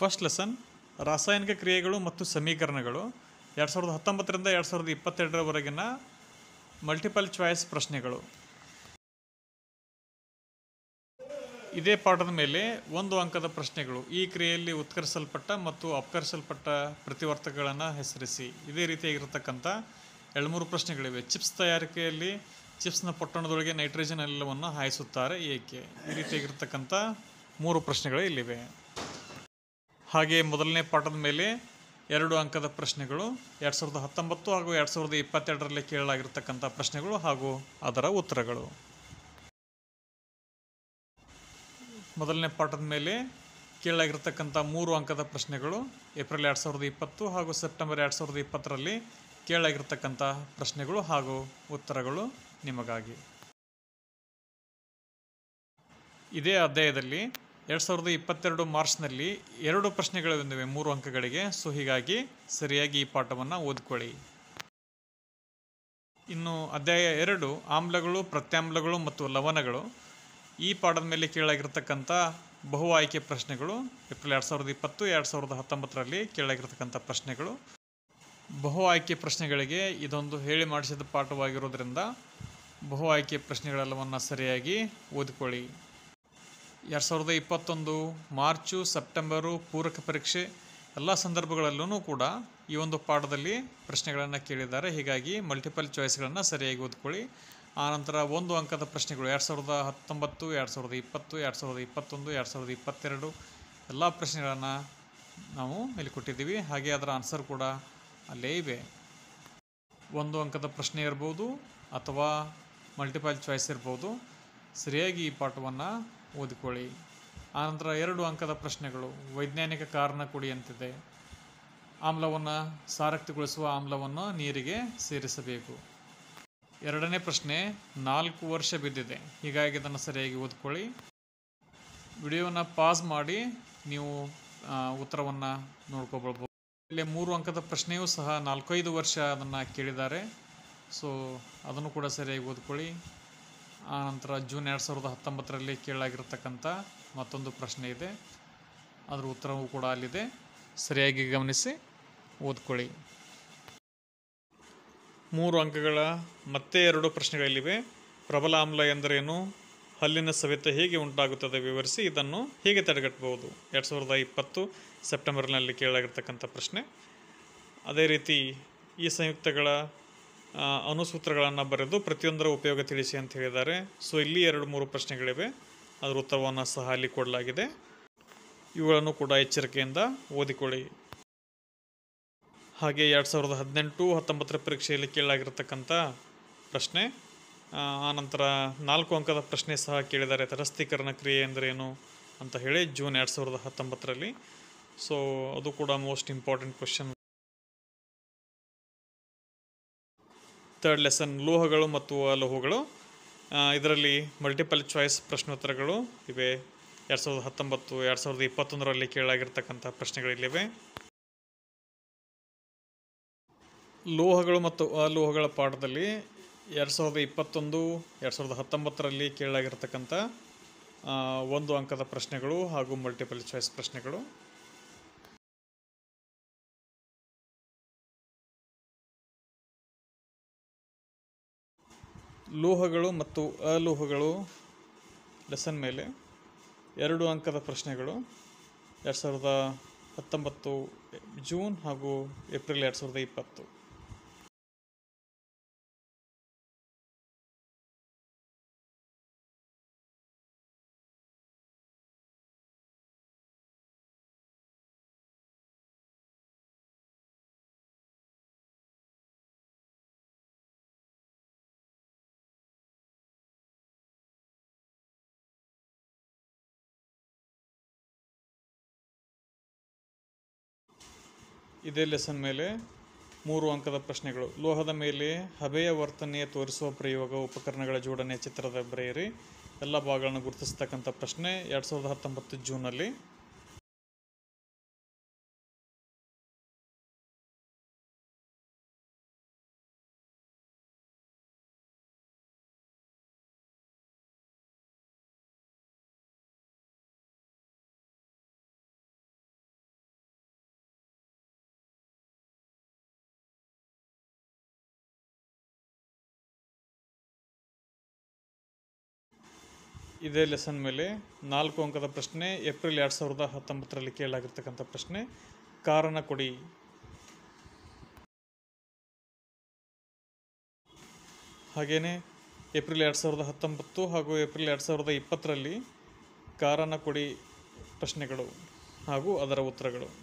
first lesson ರಾಸಾಯನಿಕ ಕ್ರಿಯೆಗಳು ಮತ್ತು ಸಮೀಕರಣಗಳು ಎರಡು ಸಾವಿರದ ಹತ್ತೊಂಬತ್ತರಿಂದ ಎರಡು ಸಾವಿರದ ಇಪ್ಪತ್ತೆರಡರವರೆಗಿನ ಮಲ್ಟಿಪಲ್ ಚಾಯ್ಸ್ ಪ್ರಶ್ನೆಗಳು ಇದೇ ಪಾಠದ ಮೇಲೆ ಒಂದು ಅಂಕದ ಪ್ರಶ್ನೆಗಳು ಈ ಕ್ರಿಯೆಯಲ್ಲಿ ಉತ್ಕರಿಸಲ್ಪಟ್ಟ ಮತ್ತು ಅಪಕರಿಸಲ್ಪಟ್ಟ ಪ್ರತಿವರ್ತಕಗಳನ್ನು ಹೆಸರಿಸಿ ಇದೇ ರೀತಿಯಾಗಿರತಕ್ಕಂಥ ಎರಡ್ಮೂರು ಪ್ರಶ್ನೆಗಳಿವೆ ಚಿಪ್ಸ್ ತಯಾರಿಕೆಯಲ್ಲಿ ಚಿಪ್ಸ್ನ ಪೊಟ್ಟಣದೊಳಗೆ ನೈಟ್ರೋಜನ್ ಅನಿಲವನ್ನು ಹಾಯಿಸುತ್ತಾರೆ ಏಕೆ ಈ ರೀತಿಯಾಗಿರ್ತಕ್ಕಂಥ ಮೂರು ಪ್ರಶ್ನೆಗಳು ಇಲ್ಲಿವೆ ಹಾಗೆ ಮೊದಲನೇ ಪಾಠದ ಮೇಲೆ ಎರಡು ಅಂಕದ ಪ್ರಶ್ನೆಗಳು ಎರಡು ಸಾವಿರದ ಹತ್ತೊಂಬತ್ತು ಹಾಗೂ ಎರಡು ಸಾವಿರದ ಇಪ್ಪತ್ತೆರಡರಲ್ಲಿ ಕೇಳಲಾಗಿರ್ತಕ್ಕಂಥ ಪ್ರಶ್ನೆಗಳು ಹಾಗೂ ಅದರ ಉತ್ತರಗಳು ಮೊದಲನೇ ಪಾಠದ ಮೇಲೆ ಕೇಳಲಾಗಿರ್ತಕ್ಕಂಥ ಮೂರು ಅಂಕದ ಪ್ರಶ್ನೆಗಳು ಏಪ್ರಿಲ್ ಎರಡು ಸಾವಿರದ ಇಪ್ಪತ್ತು ಹಾಗೂ ಸೆಪ್ಟೆಂಬರ್ ಎರಡು ಸಾವಿರದ ಇಪ್ಪತ್ತರಲ್ಲಿ ಕೇಳಲಾಗಿರ್ತಕ್ಕಂಥ ಪ್ರಶ್ನೆಗಳು ಹಾಗೂ ಉತ್ತರಗಳು ನಿಮಗಾಗಿ ಇದೇ ಅಧ್ಯಾಯದಲ್ಲಿ ಎರಡು ಸಾವಿರದ ಇಪ್ಪತ್ತೆರಡು ಮಾರ್ಚ್ನಲ್ಲಿ ಎರಡು ಪ್ರಶ್ನೆಗಳು ಬಂದಿವೆ ಮೂರು ಅಂಕಗಳಿಗೆ ಸೊ ಹೀಗಾಗಿ ಸರಿಯಾಗಿ ಈ ಪಾಠವನ್ನು ಓದ್ಕೊಳ್ಳಿ ಇನ್ನು ಅಧ್ಯಾಯ ಎರಡು ಆಮ್ಲಗಳು ಪ್ರತ್ಯಾಮ್ಲಗಳು ಮತ್ತು ಲವಣಗಳು ಈ ಪಾಠದ ಮೇಲೆ ಕೇಳಾಗಿರ್ತಕ್ಕಂಥ ಬಹು ಆಯ್ಕೆ ಪ್ರಶ್ನೆಗಳು ಏಪ್ರಿಲ್ ಎರಡು ಸಾವಿರದ ಇಪ್ಪತ್ತು ಎರಡು ಸಾವಿರದ ಹತ್ತೊಂಬತ್ತರಲ್ಲಿ ಕೇಳಾಗಿರ್ತಕ್ಕಂಥ ಪ್ರಶ್ನೆಗಳು ಬಹು ಆಯ್ಕೆ ಪ್ರಶ್ನೆಗಳಿಗೆ ಇದೊಂದು ಹೇಳಿ ಮಾಡಿಸಿದ ಪಾಠವಾಗಿರೋದ್ರಿಂದ ಬಹು ಆಯ್ಕೆ ಪ್ರಶ್ನೆಗಳೆಲ್ಲವನ್ನು ಸರಿಯಾಗಿ ಓದಿಕೊಳ್ಳಿ ಎರಡು ಸಾವಿರದ ಇಪ್ಪತ್ತೊಂದು ಮಾರ್ಚು ಸೆಪ್ಟೆಂಬರು ಪೂರಕ ಪರೀಕ್ಷೆ ಎಲ್ಲ ಸಂದರ್ಭಗಳಲ್ಲೂ ಕೂಡ ಈ ಒಂದು ಪಾಠದಲ್ಲಿ ಪ್ರಶ್ನೆಗಳನ್ನು ಕೇಳಿದ್ದಾರೆ ಹೀಗಾಗಿ ಮಲ್ಟಿಪಲ್ ಚಾಯ್ಸ್ಗಳನ್ನು ಸರಿಯಾಗಿ ಓದ್ಕೊಳ್ಳಿ ಆನಂತರ ಒಂದು ಅಂಕದ ಪ್ರಶ್ನೆಗಳು ಎರಡು ಸಾವಿರದ ಹತ್ತೊಂಬತ್ತು ಎರಡು ಸಾವಿರದ ಇಪ್ಪತ್ತು ಎರಡು ಸಾವಿರದ ಇಪ್ಪತ್ತೊಂದು ಎರಡು ಸಾವಿರದ ಇಪ್ಪತ್ತೆರಡು ಎಲ್ಲ ಪ್ರಶ್ನೆಗಳನ್ನು ನಾವು ಇಲ್ಲಿ ಕೊಟ್ಟಿದ್ದೀವಿ ಹಾಗೆ ಅದರ ಆನ್ಸರ್ ಕೂಡ ಅಲ್ಲೇ ಇವೆ ಒಂದು ಅಂಕದ ಪ್ರಶ್ನೆ ಇರ್ಬೋದು ಅಥವಾ ಮಲ್ಟಿಪಲ್ ಚಾಯ್ಸ್ ಇರ್ಬೋದು ಸರಿಯಾಗಿ ಈ ಪಾಠವನ್ನು ಓದಿಕೊಳ್ಳಿ ಆನಂತರ ಎರಡು ಅಂಕದ ಪ್ರಶ್ನೆಗಳು ವೈಜ್ಞಾನಿಕ ಕಾರಣ ಕೊಡಿ ಅಂತಿದೆ ಆಮ್ಲವನ್ನು ಸಾರಕ್ತಿಗೊಳಿಸುವ ಆಮ್ಲವನ್ನು ನೀರಿಗೆ ಸೇರಿಸಬೇಕು ಎರಡನೇ ಪ್ರಶ್ನೆ ನಾಲ್ಕು ವರ್ಷ ಬಿದ್ದಿದೆ ಹೀಗಾಗಿ ಇದನ್ನು ಸರಿಯಾಗಿ ಓದ್ಕೊಳ್ಳಿ ವಿಡಿಯೋನ ಪಾಸ್ ಮಾಡಿ ನೀವು ಉತ್ತರವನ್ನು ನೋಡ್ಕೊಳ್ಬೋದು ಇಲ್ಲಿ ಮೂರು ಅಂಕದ ಪ್ರಶ್ನೆಯೂ ಸಹ ನಾಲ್ಕೈದು ವರ್ಷ ಅದನ್ನು ಕೇಳಿದ್ದಾರೆ ಸೊ ಅದನ್ನು ಕೂಡ ಸರಿಯಾಗಿ ಓದ್ಕೊಳ್ಳಿ ಆನಂತರ ಜೂನ್ ಎರಡು ಸಾವಿರದ ಹತ್ತೊಂಬತ್ತರಲ್ಲಿ ಕೇಳಲಾಗಿರ್ತಕ್ಕಂಥ ಮತ್ತೊಂದು ಪ್ರಶ್ನೆ ಇದೆ ಅದರ ಉತ್ತರವೂ ಕೂಡ ಅಲ್ಲಿದೆ ಸರಿಯಾಗಿ ಗಮನಿಸಿ ಓದ್ಕೊಳ್ಳಿ ಮೂರು ಅಂಕಗಳ ಮತ್ತೆ ಎರಡು ಪ್ರಶ್ನೆಗಳಿವೆ ಪ್ರಬಲ ಆಮ್ಲ ಎಂದರೇನು ಹಲ್ಲಿನ ಸವೆತ ಹೇಗೆ ಉಂಟಾಗುತ್ತದೆ ವಿವರಿಸಿ ಇದನ್ನು ಹೇಗೆ ತಡೆಗಟ್ಟಬಹುದು ಎರಡು ಸಾವಿರದ ಇಪ್ಪತ್ತು ಸೆಪ್ಟೆಂಬರ್ನಲ್ಲಿ ಕೇಳಲಾಗಿರ್ತಕ್ಕಂಥ ಪ್ರಶ್ನೆ ಅದೇ ರೀತಿ ಈ ಸಂಯುಕ್ತಗಳ ಆ, ಅನುಸೂತ್ರಗಳನ್ನು ಬರೆದು ಪ್ರತಿಯೊಂದರ ಉಪಯೋಗ ತಿಳಿಸಿ ಅಂತ ಹೇಳಿದ್ದಾರೆ ಸೊ ಇಲ್ಲಿ ಎರಡು ಮೂರು ಪ್ರಶ್ನೆಗಳಿವೆ ಅದರ ಉತ್ತರವನ್ನು ಸಹ ಅಲ್ಲಿ ಕೊಡಲಾಗಿದೆ ಇವುಗಳನ್ನು ಕೂಡ ಎಚ್ಚರಿಕೆಯಿಂದ ಓದಿಕೊಳ್ಳಿ ಹಾಗೆ ಎರಡು ಸಾವಿರದ ಹದಿನೆಂಟು ಹತ್ತೊಂಬತ್ತರ ಪರೀಕ್ಷೆಯಲ್ಲಿ ಕೇಳಲಾಗಿರ್ತಕ್ಕಂಥ ಪ್ರಶ್ನೆ ಆ, ಆನಂತರ ನಾಲ್ಕು ಅಂಕದ ಪ್ರಶ್ನೆ ಸಹ ಕೇಳಿದ್ದಾರೆ ತಟಸ್ಥೀಕರಣ ಕ್ರಿಯೆ ಎಂದರೇನು ಅಂತ ಹೇಳಿ ಜೂನ್ ಎರಡು ಸಾವಿರದ ಹತ್ತೊಂಬತ್ತರಲ್ಲಿ ಸೊ ಅದು ಕೂಡ most important question third lesson ಲೋಹಗಳು ಮತ್ತು ಅಲೋಹಗಳು ಆ, ಇದರಲ್ಲಿ ಮಲ್ಟಿಪಲ್ ಚಾಯ್ಸ್ ಪ್ರಶ್ನೋತ್ತರಗಳು ಇವೆ ಎರಡು ಸಾವಿರದ ಹತ್ತೊಂಬತ್ತು ಎರಡು ಸಾವಿರದ ಇಪ್ಪತ್ತೊಂದರಲ್ಲಿ ಕೇಳಲಾಗಿರ್ತಕ್ಕಂಥ ಪ್ರಶ್ನೆಗಳಿಲ್ಲಿವೆ ಲೋಹಗಳು ಮತ್ತು ಅಲೋಹಗಳ ಪಾಠದಲ್ಲಿ ಎರಡು ಸಾವಿರದ ಇಪ್ಪತ್ತೊಂದು ಎರಡು ಸಾವಿರದ ಹತ್ತೊಂಬತ್ತರಲ್ಲಿ ಕೇಳಲಾಗಿರ್ತಕ್ಕಂಥ ಆ, ಒಂದು ಅಂಕದ ಪ್ರಶ್ನೆಗಳು ಹಾಗೂ ಮಲ್ಟಿಪಲ್ ಚಾಯ್ಸ್ ಪ್ರಶ್ನೆಗಳು ಲೋಹಗಳು ಮತ್ತು ಅಲೋಹಗಳು ಲೆಸನ್ ಮೇಲೆ ಎರಡು ಅಂಕದ ಪ್ರಶ್ನೆಗಳು ಎರಡು ಸಾವಿರದ ಹತ್ತೊಂಬತ್ತು ಜೂನ್ ಹಾಗೂ ಏಪ್ರಿಲ್ ಎರಡು ಸಾವಿರದ ಇಪ್ಪತ್ತು ಇದೇ ಲೆಸನ್ ಮೇಲೆ ಮೂರು ಅಂಕದ ಪ್ರಶ್ನೆಗಳು ಲೋಹದ ಮೇಲೆ ಹಬೆಯ ವರ್ತನೆಯ ತೋರಿಸುವ ಪ್ರಯೋಗ ಉಪಕರಣಗಳ ಜೋಡಣೆ ಚಿತ್ರದ ಬರೆಯಿರಿ ಎಲ್ಲ ಭಾಗಗಳನ್ನು ಗುರುತಿಸ್ತಕ್ಕಂಥ ಪ್ರಶ್ನೆ ಎರಡು ಸಾವಿರದ ಹತ್ತೊಂಬತ್ತು ಜೂನಲ್ಲಿ ಇದೇ ಲೆಸನ್ ಮೇಲೆ ನಾಲ್ಕು ಅಂಕದ ಪ್ರಶ್ನೆ ಏಪ್ರಿಲ್ ಎರಡು ಸಾವಿರದ ಹತ್ತೊಂಬತ್ತರಲ್ಲಿ ಕೇಳಲಾಗಿರ್ತಕ್ಕಂಥ ಪ್ರಶ್ನೆ ಕಾರಣ ಕೊಡಿ ಹಾಗೆಯೇ ಏಪ್ರಿಲ್ ಎರಡು ಸಾವಿರದ ಹತ್ತೊಂಬತ್ತು ಹಾಗೂ ಏಪ್ರಿಲ್ ಎರಡು ಸಾವಿರದ ಇಪ್ಪತ್ತರಲ್ಲಿ ಕಾರಣ ಕೊಡಿ ಪ್ರಶ್ನೆಗಳು ಹಾಗೂ ಅದರ ಉತ್ತರಗಳು